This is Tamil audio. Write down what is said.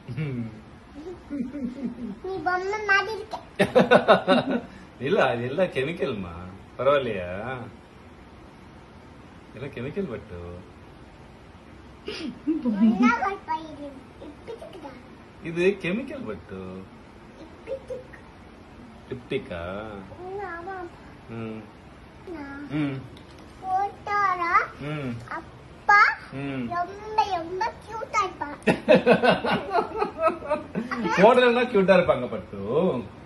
நீ பொம்மை மாதிரி இருக்க இல்ல அது எல்லாம் கெமிக்கல்மா பரவாயில்லையா எல்லாம் கெமிக்கல் பட்டு என்ன கற்பா இது இப்படிக்குதா இது கெமிக்கல் பட்டு இப்படிக்கு லிப்டிக்கா ஆமா ம் நான் ம் போட்டாரா ம் அப்பா ம் ரொம்ப ரொம்ப கியூட்டா இருப்பா போடுறதுனா கியூட்டா இருப்பாங்க பட்டு